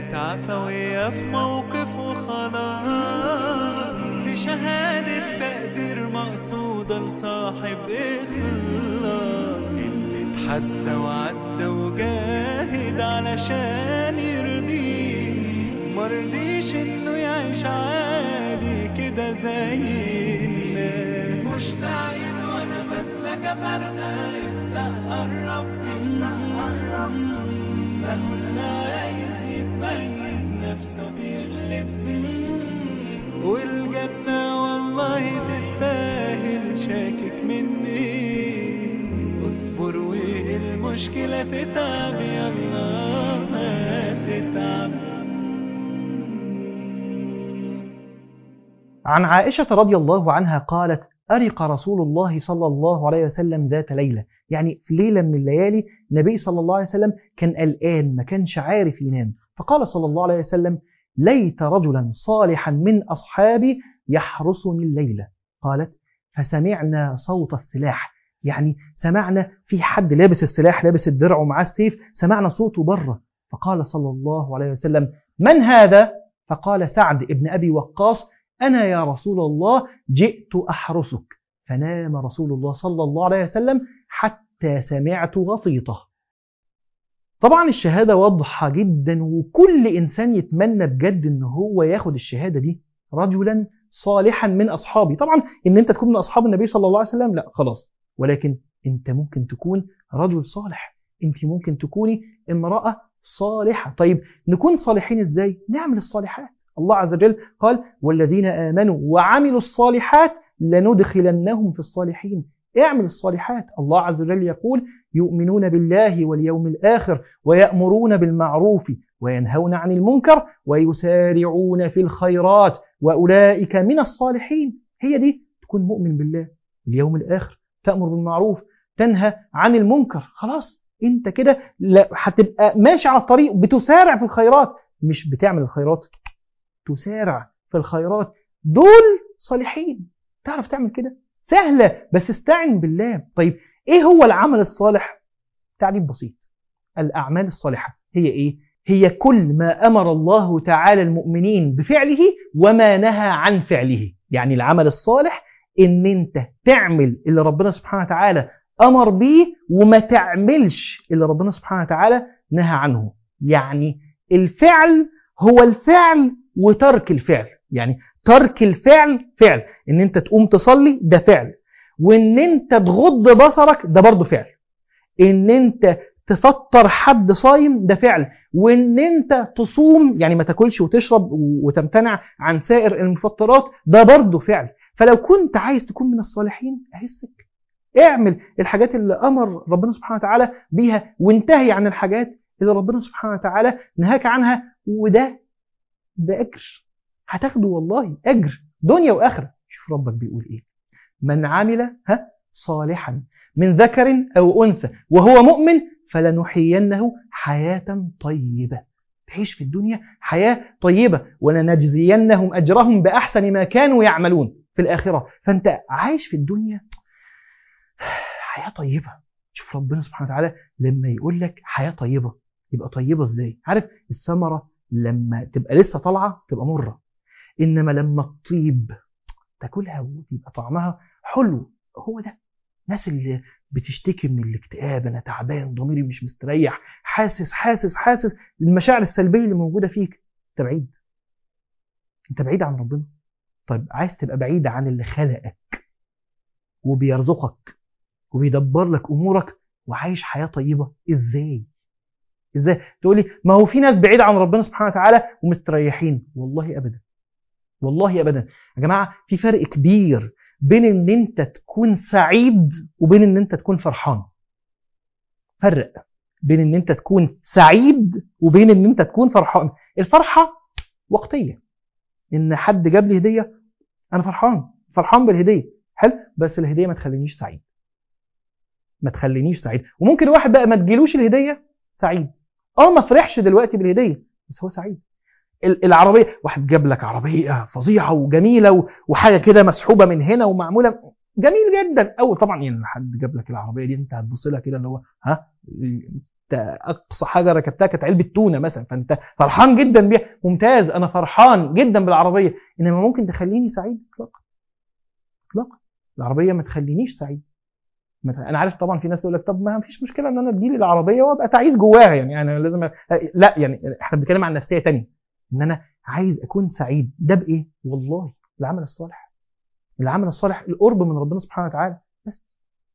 كانت عفوية في موقف وخلاص دي شهادة تقدير مقصودة لصاحب إخلاص اللي اتحدى وعدى وجاهد علشان يرضيه مرضيش إنه يعيش عادي كده زي الناس مشتاقين وأنا بسلك فرقة ابدأ قرب ابدأ قرب مهما عايز يتميز نفسه بيغلب والجنة والله تستاهل شاكك مني اصبر والمشكلة تتعب يلا ما تتعب عن عائشة رضي الله عنها قالت أرق رسول الله صلى الله عليه وسلم ذات ليلة يعني في ليلة من الليالي النبي صلى الله عليه وسلم كان قلقان ما كانش عارف ينام فقال صلى الله عليه وسلم ليت رجلا صالحا من أصحابي يحرسني الليلة قالت فسمعنا صوت السلاح يعني سمعنا في حد لابس السلاح لابس الدرع ومعاه السيف سمعنا صوته بره فقال صلى الله عليه وسلم من هذا فقال سعد ابن أبي وقاص أنا يا رسول الله جئت أحرسك فنام رسول الله صلى الله عليه وسلم حتى سمعت غطيطه طبعا الشهادة واضحة جدا وكل إنسان يتمنى بجد إن هو ياخد الشهادة دي رجلا صالحا من أصحابي طبعا إن أنت تكون من أصحاب النبي صلى الله عليه وسلم لا خلاص ولكن أنت ممكن تكون رجل صالح أنت ممكن تكوني امرأة صالحة طيب نكون صالحين إزاي نعمل الصالحات الله عز وجل قال والذين آمنوا وعملوا الصالحات لندخلنهم في الصالحين اعمل الصالحات الله عز وجل يقول يؤمنون بالله واليوم الآخر ويأمرون بالمعروف وينهون عن المنكر ويسارعون في الخيرات وأولئك من الصالحين هي دي تكون مؤمن بالله اليوم الآخر تأمر بالمعروف تنهى عن المنكر خلاص انت كده هتبقى ماشي على الطريق بتسارع في الخيرات مش بتعمل الخيرات تسارع في الخيرات دول صالحين تعرف تعمل كده سهلة بس استعن بالله طيب ايه هو العمل الصالح تعريف بسيط الأعمال الصالحة هي ايه هي كل ما أمر الله تعالى المؤمنين بفعله وما نهى عن فعله يعني العمل الصالح ان انت تعمل اللي ربنا سبحانه وتعالى أمر بيه وما تعملش اللي ربنا سبحانه وتعالى نهى عنه يعني الفعل هو الفعل وترك الفعل يعني ترك الفعل فعل ان انت تقوم تصلي ده فعل وان انت تغض بصرك ده برضه فعل ان انت تفطر حد صايم ده فعل وان انت تصوم يعني ما تاكلش وتشرب وتمتنع عن سائر المفطرات ده برضه فعل فلو كنت عايز تكون من الصالحين اهسك اعمل الحاجات اللي امر ربنا سبحانه وتعالى بيها وانتهي عن الحاجات اللي ربنا سبحانه وتعالى نهاك عنها وده ده اجر هتاخده والله اجر دنيا واخره شوف ربك بيقول ايه من عمل ها صالحا من ذكر او انثى وهو مؤمن فلنحيينه حياه طيبه تعيش في الدنيا حياه طيبه ولنجزينهم اجرهم باحسن ما كانوا يعملون في الاخره فانت عايش في الدنيا حياه طيبه شوف ربنا سبحانه وتعالى لما يقول لك حياه طيبه يبقى طيبه ازاي عارف الثمره لما تبقى لسه طالعه تبقى مره انما لما تطيب تاكلها ويبقى طعمها حلو هو ده الناس اللي بتشتكي من الاكتئاب انا تعبان ضميري مش مستريح حاسس حاسس حاسس المشاعر السلبيه اللي موجوده فيك انت بعيد انت بعيد عن ربنا طيب عايز تبقى بعيد عن اللي خلقك وبيرزقك وبيدبر لك امورك وعايش حياه طيبه ازاي ازاي تقول لي ما هو في ناس بعيده عن ربنا سبحانه وتعالى ومستريحين والله ابدا والله ابدا يا جماعه في فرق كبير بين ان انت تكون سعيد وبين ان انت تكون فرحان فرق بين ان انت تكون سعيد وبين ان انت تكون فرحان الفرحه وقتيه ان حد جاب لي هديه انا فرحان فرحان بالهديه حلو بس الهديه ما تخلينيش سعيد ما تخلينيش سعيد وممكن الواحد بقى ما تجيلوش الهديه سعيد اه ما فرحش دلوقتي بالهديه بس هو سعيد العربيه واحد جاب لك عربيه فظيعه وجميله وحاجه كده مسحوبه من هنا ومعموله جميل جدا اول طبعا يعني حد جاب لك العربيه دي انت هتبص لها كده اللي هو ها اقصى حاجه ركبتها كانت علبه تونه مثلا فانت فرحان جدا بيها ممتاز انا فرحان جدا بالعربيه انما ممكن تخليني سعيد اطلاقا اطلاقا العربيه ما تخلينيش سعيد مثلا انا عارف طبعا في ناس تقول لك طب ما فيش مشكله ان انا تجيلي العربيه وابقى تعيس جواها يعني انا لازم أ... لا يعني احنا بنتكلم عن نفسيه تانية ان انا عايز اكون سعيد ده بايه والله العمل الصالح العمل الصالح القرب من ربنا سبحانه وتعالى بس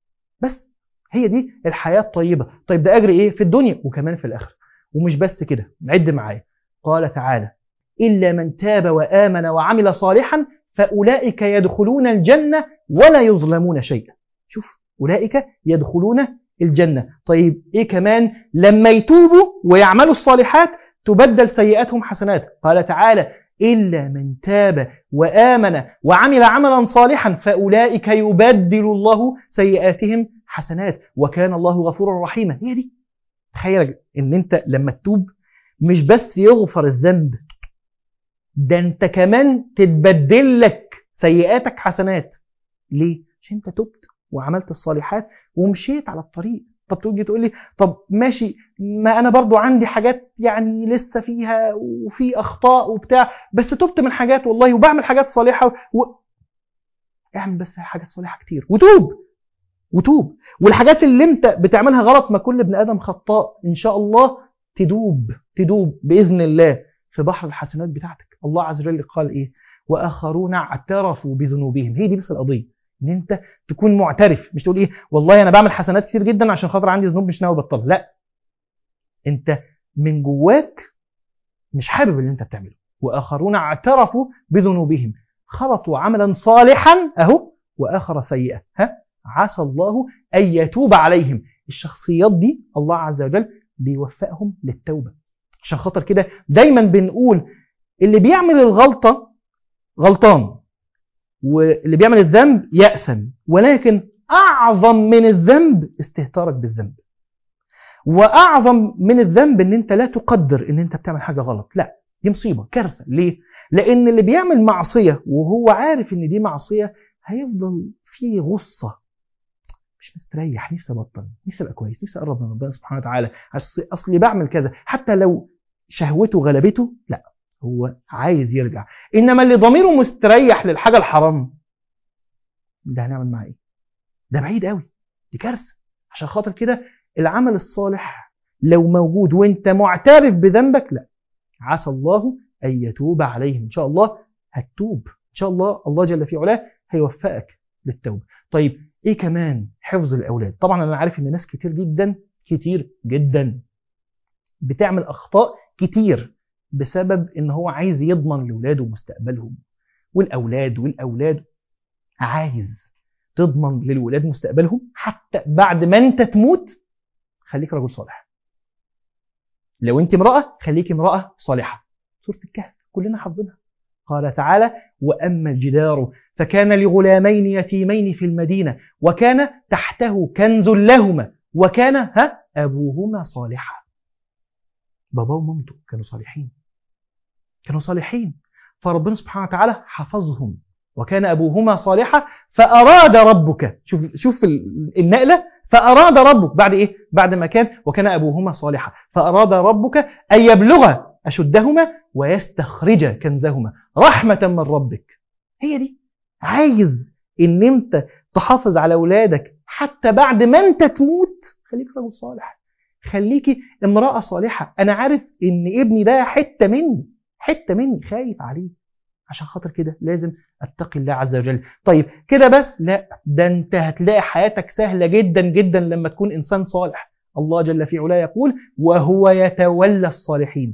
بس هي دي الحياه الطيبه طيب ده اجر ايه في الدنيا وكمان في الاخره ومش بس كده عد معايا قال تعالى الا من تاب وامن وعمل صالحا فاولئك يدخلون الجنه ولا يظلمون شيئا شوف أولئك يدخلون الجنة طيب إيه كمان لما يتوبوا ويعملوا الصالحات تبدل سيئاتهم حسنات قال تعالى إلا من تاب وآمن وعمل عملا صالحا فأولئك يبدل الله سيئاتهم حسنات وكان الله غفورا رحيما هي دي تخيل ان انت لما تتوب مش بس يغفر الذنب ده انت كمان تتبدل لك سيئاتك حسنات ليه عشان انت تبت وعملت الصالحات ومشيت على الطريق طب تيجي تقول لي طب ماشي ما انا برضو عندي حاجات يعني لسه فيها وفي اخطاء وبتاع بس تبت من حاجات والله وبعمل حاجات صالحه و... اعمل بس حاجات صالحه كتير وتوب وتوب والحاجات اللي انت بتعملها غلط ما كل ابن ادم خطاء ان شاء الله تدوب تدوب باذن الله في بحر الحسنات بتاعتك الله عز وجل قال ايه واخرون اعترفوا بذنوبهم هي دي بس القضيه ان انت تكون معترف مش تقول ايه والله انا بعمل حسنات كتير جدا عشان خاطر عندي ذنوب مش ناوي ابطلها لا انت من جواك مش حابب اللي انت بتعمله واخرون اعترفوا بذنوبهم خلطوا عملا صالحا اهو واخر سيئه ها عسى الله ان يتوب عليهم الشخصيات دي الله عز وجل بيوفقهم للتوبه عشان خاطر كده دايما بنقول اللي بيعمل الغلطه غلطان واللي بيعمل الذنب يأسم ولكن أعظم من الذنب استهتارك بالذنب وأعظم من الذنب أن أنت لا تقدر أن أنت بتعمل حاجة غلط لا دي مصيبة كارثة ليه؟ لأن اللي بيعمل معصية وهو عارف أن دي معصية هيفضل فيه غصة مش مستريح نفسي أبطل نفسي أبقى كويس نفسي أقرب من ربنا سبحانه وتعالى أصلي بعمل كذا حتى لو شهوته غلبته لا هو عايز يرجع انما اللي ضميره مستريح للحاجه الحرام ده هنعمل معاه ايه ده بعيد قوي دي كارثه عشان خاطر كده العمل الصالح لو موجود وانت معترف بذنبك لا عسى الله ان يتوب عليهم ان شاء الله هتتوب ان شاء الله الله جل في علاه هيوفقك للتوبه طيب ايه كمان حفظ الاولاد طبعا انا عارف ان ناس كتير جدا كتير جدا بتعمل اخطاء كتير بسبب ان هو عايز يضمن لاولاده مستقبلهم والاولاد والاولاد عايز تضمن للولاد مستقبلهم حتى بعد ما انت تموت خليك رجل صالح لو انت امراه خليك امراه صالحه سوره الكهف كلنا حافظينها قال تعالى واما الجدار فكان لغلامين يتيمين في المدينه وكان تحته كنز لهما وكان ها ابوهما صالحا باباه ومامته كانوا صالحين كانوا صالحين فربنا سبحانه وتعالى حفظهم وكان أبوهما صالحا فأراد ربك شوف شوف النقلة فأراد ربك بعد إيه؟ بعد ما كان وكان أبوهما صالحا فأراد ربك أن يبلغ أشدهما ويستخرج كنزهما رحمة من ربك هي دي عايز إن أنت تحافظ على أولادك حتى بعد ما أنت تموت خليك رجل صالح خليكي امرأة صالحة أنا عارف إن ابني ده حتة مني حتة مني خايف عليه عشان خاطر كده لازم اتقي الله عز وجل طيب كده بس لا ده انت هتلاقي حياتك سهلة جدا جدا لما تكون انسان صالح الله جل في علاه يقول وهو يتولى الصالحين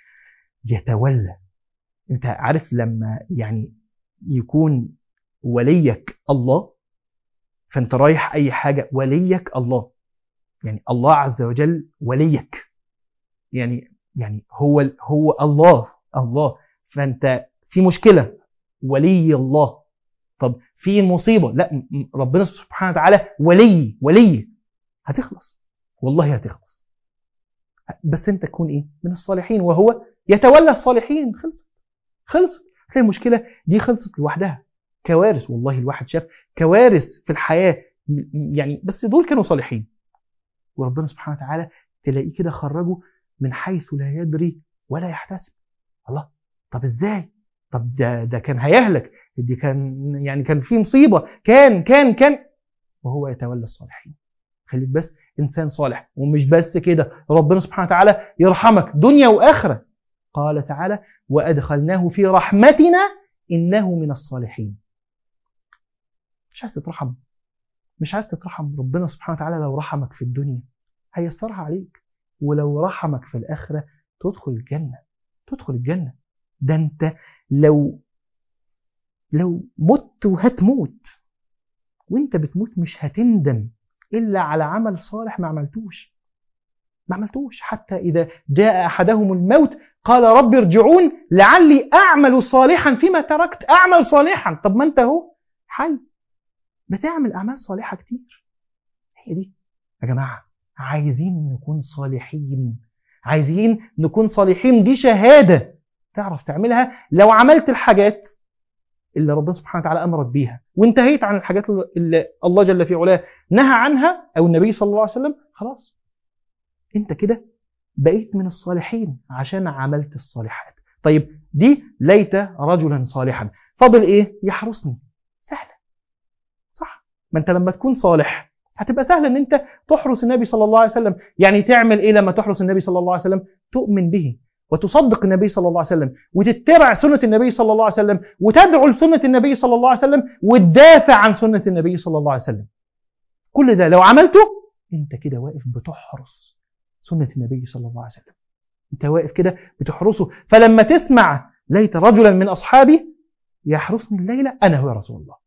يتولى انت عارف لما يعني يكون وليك الله فانت رايح اي حاجة وليك الله يعني الله عز وجل وليك يعني يعني هو هو الله الله فانت في مشكله ولي الله طب في مصيبه لا ربنا سبحانه وتعالى ولي ولي هتخلص والله هتخلص بس انت تكون ايه من الصالحين وهو يتولى الصالحين خلصت خلصت هتلاقي المشكله دي خلصت لوحدها كوارث والله الواحد شاف كوارث في الحياه يعني بس دول كانوا صالحين وربنا سبحانه وتعالى تلاقيه كده خرجه من حيث لا يدري ولا يحتسب الله طب ازاي طب ده ده كان هيهلك دي كان يعني كان في مصيبه كان كان كان وهو يتولى الصالحين خليك بس انسان صالح ومش بس كده ربنا سبحانه وتعالى يرحمك دنيا واخره قال تعالى وادخلناه في رحمتنا انه من الصالحين مش عايز تترحم مش عايز تترحم ربنا سبحانه وتعالى لو رحمك في الدنيا هيسرها عليك ولو رحمك في الآخرة تدخل الجنة تدخل الجنة ده انت لو لو مت وهتموت وانت بتموت مش هتندم إلا على عمل صالح ما عملتوش ما عملتوش حتى إذا جاء أحدهم الموت قال رب ارجعون لعلي أعمل صالحا فيما تركت أعمل صالحا طب ما أنت هو حي بتعمل أعمال صالحة كتير هي دي يا جماعة عايزين نكون صالحين عايزين نكون صالحين دي شهادة تعرف تعملها لو عملت الحاجات اللي ربنا سبحانه وتعالى أمرك بيها وانتهيت عن الحاجات اللي الله جل في علاه نهى عنها أو النبي صلى الله عليه وسلم خلاص انت كده بقيت من الصالحين عشان عملت الصالحات طيب دي ليت رجلا صالحا فاضل ايه يحرسني سهلة صح ما انت لما تكون صالح هتبقى سهل ان انت تحرس النبي صلى الله عليه وسلم يعني تعمل ايه لما تحرس النبي صلى الله عليه وسلم تؤمن به وتصدق النبي صلى الله عليه وسلم وتتبع سنة النبي صلى الله عليه وسلم وتدعو لسنة النبي صلى الله عليه وسلم وتدافع عن سنة النبي صلى الله عليه وسلم كل ده لو عملته انت كده واقف بتحرس سنة النبي صلى الله عليه وسلم انت واقف كده بتحرسه فلما تسمع ليت رجلا من أصحابي يحرسني الليلة أنا هو يا رسول الله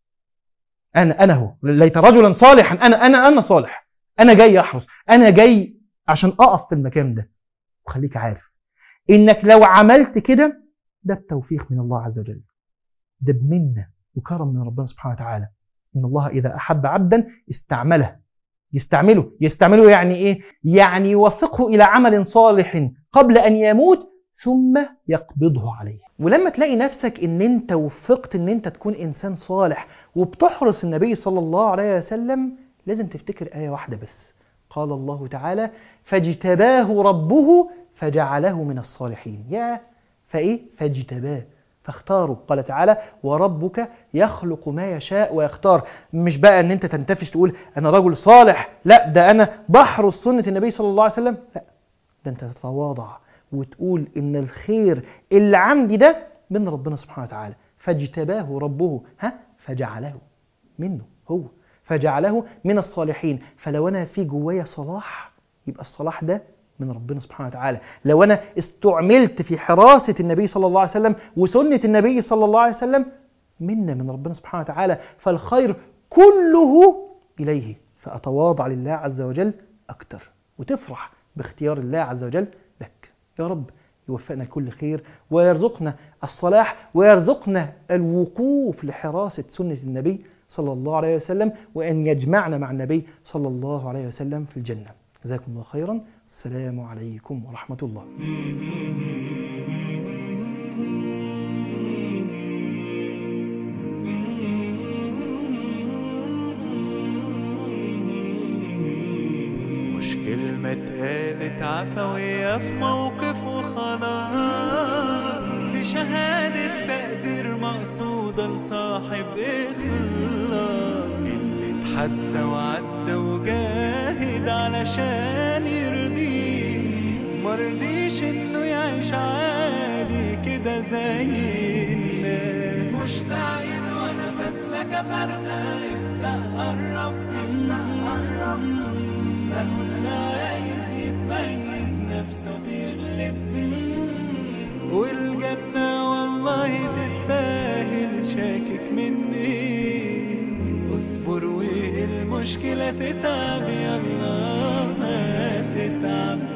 أنا أنا هو ليت رجلا صالحا أنا أنا أنا صالح أنا جاي أحرس أنا جاي عشان أقف في المكان ده وخليك عارف إنك لو عملت كده ده بتوفيق من الله عز وجل ده بمنة وكرم من ربنا سبحانه وتعالى إن الله إذا أحب عبدا استعمله يستعمله يستعمله يعني إيه؟ يعني يوفقه إلى عمل صالح قبل أن يموت ثم يقبضه عليه ولما تلاقي نفسك ان انت وفقت ان انت تكون انسان صالح وبتحرس النبي صلى الله عليه وسلم لازم تفتكر آية واحدة بس قال الله تعالى فاجتباه ربه فجعله من الصالحين يا فايه فاجتباه فاختاروا قال تعالى وربك يخلق ما يشاء ويختار مش بقى ان انت تنتفش تقول انا رجل صالح لا ده انا بحرس سنة النبي صلى الله عليه وسلم لا ده انت تتواضع وتقول ان الخير اللي عندي ده من ربنا سبحانه وتعالى فاجتباه ربه ها فجعله منه هو فجعله من الصالحين فلو انا في جوايا صلاح يبقى الصلاح ده من ربنا سبحانه وتعالى لو انا استعملت في حراسة النبي صلى الله عليه وسلم وسنة النبي صلى الله عليه وسلم منا من ربنا سبحانه وتعالى فالخير كله إليه فأتواضع لله عز وجل أكتر وتفرح باختيار الله عز وجل لك يا رب يوفقنا لكل خير ويرزقنا الصلاح ويرزقنا الوقوف لحراسة سنة النبي صلى الله عليه وسلم وأن يجمعنا مع النبي صلى الله عليه وسلم في الجنة جزاكم الله خيرا السلام عليكم ورحمة الله مش كلمة اتقالت عفوية في موقف وخلاص دي شهادة تقدير مقصودة لصاحب إخلاص اللي اتحدى وعدى وجاهد علشان يرضيه مرضيش إنه يعيش عادي كده زي الناس مشتاق وأنا بسلك فرقة يبدأ قرب يبدأ قرب والجنة والله تستاهل شاكك مني اصبر والمشكلة تتعب يلا ما تتعب